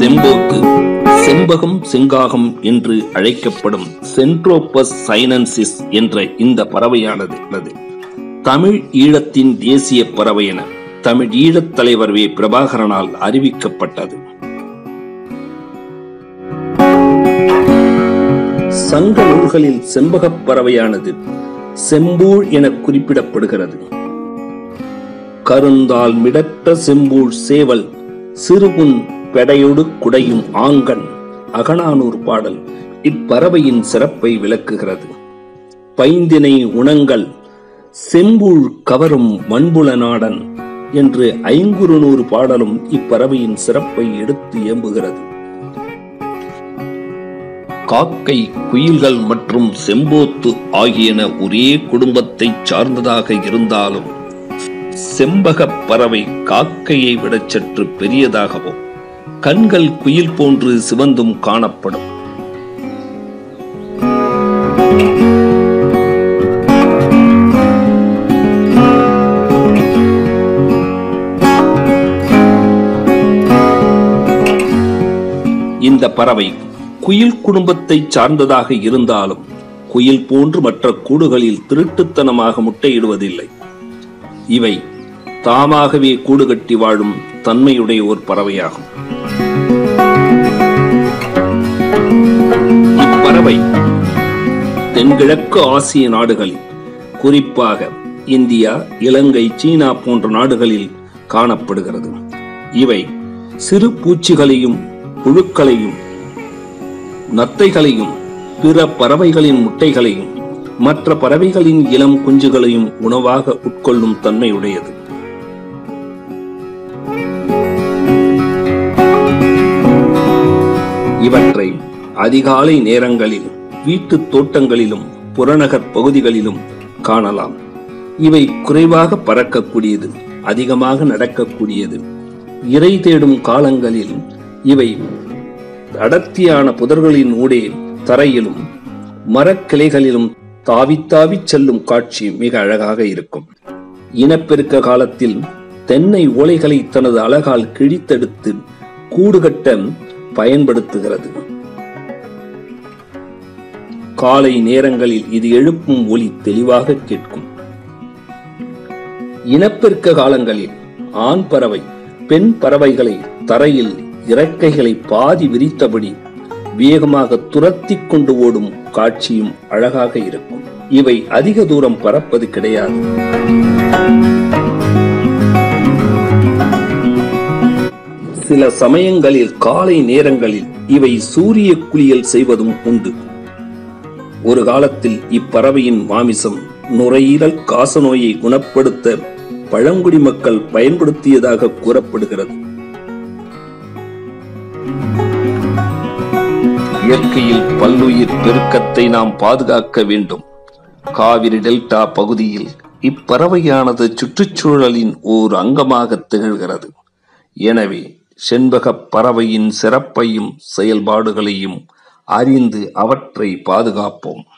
செம்போத்து செம்பகம் செங்காகம் என்று அழைக்கப்படும் சென்ட்ரோபஸ் சைனன்சிஸ் என்ற இந்த பறவையானது உள்ளது தமிழ் ஈழத்தின் தேசிய பறவை என தமிழ் ஈழத் தலைவர் வே பிரபாகரனால் அறிவிக்கப்பட்டது சங்க நூல்களில் செம்பகப் பறவையானது செம்பூழ் என குறிப்பிடப்படுகிறது கருந்தால் மிடற்ற செம்பூழ் சேவல் சிறுகுன் பெடையொடு குடையும் ஆங்கன் அகனானூர் பாடல் இப்பறவையின் சிறப்பை விளக்குகிறது பைந்தினை உணங்கள் செம்பூழ் கவரும் மண்புல நாடன் என்று ஐங்குறுநூறு பாடலும் இப்பறவையின் சிறப்பை எடுத்து இயம்புகிறது காக்கை குயில்கள் மற்றும் செம்போத்து ஆகியன ஒரே குடும்பத்தைச் சார்ந்ததாக இருந்தாலும் செம்பகப் பறவை காக்கையை விட சற்று பெரியதாகவும் கண்கள் குயில் போன்று சிவந்தும் காணப்படும் இந்த பறவை குயில் குடும்பத்தை சார்ந்ததாக இருந்தாலும் குயில் போன்று மற்ற கூடுகளில் திருட்டுத்தனமாக முட்டையிடுவதில்லை இவை தாமாகவே கூடு கட்டி வாழும் தன்மையுடைய ஒரு பறவையாகும் இப்பறவை தென்கிழக்கு ஆசிய நாடுகளில் குறிப்பாக இந்தியா இலங்கை சீனா போன்ற நாடுகளில் காணப்படுகிறது இவை சிறு பூச்சிகளையும் புழுக்களையும் நத்தைகளையும் பிற பறவைகளின் முட்டைகளையும் மற்ற பறவைகளின் இளம் குஞ்சுகளையும் உணவாக உட்கொள்ளும் தன்மையுடையது இவற்றை அதிகாலை நேரங்களில் வீட்டு தோட்டங்களிலும் புறநகர் பகுதிகளிலும் காணலாம் இவை குறைவாக பறக்கக்கூடியது அதிகமாக நடக்கக்கூடியது இறை தேடும் காலங்களில் இவை அடர்த்தியான புதர்களின் ஊடே தரையிலும் மரக்கிளைகளிலும் தாவித் தாவிச் செல்லும் காட்சி மிக அழகாக இருக்கும் இனப்பெருக்க காலத்தில் தென்னை ஓலைகளை தனது அழகால் கிழித்தெடுத்து கூடுகட்ட பயன்படுத்துகிறது காலை நேரங்களில் இது எழுப்பும் ஒலி தெளிவாக கேட்கும் இனப்பெருக்க காலங்களில் ஆண் பறவை பெண் பறவைகளை தரையில் இறக்கைகளை பாதி விரித்தபடி வேகமாக துரத்தி கொண்டு ஓடும் காட்சியும் அழகாக இருக்கும் இவை அதிக தூரம் பறப்பது கிடையாது சில சமயங்களில் காலை நேரங்களில் இவை சூரிய குளியல் செய்வதும் உண்டு ஒரு காலத்தில் இப்பறவையின் மாமிசம் நுரையீரல் காசநோயை குணப்படுத்த பழங்குடி மக்கள் பயன்படுத்தியதாக கூறப்படுகிறது இயற்கையில் பல்லுயிர் பெருக்கத்தை நாம் பாதுகாக்க வேண்டும் காவிரி டெல்டா பகுதியில் இப்பறவையானது சுற்றுச்சூழலின் ஓர் அங்கமாக திகழ்கிறது எனவே செண்பகப் பறவையின் சிறப்பையும் செயல்பாடுகளையும் அறிந்து அவற்றை பாதுகாப்போம்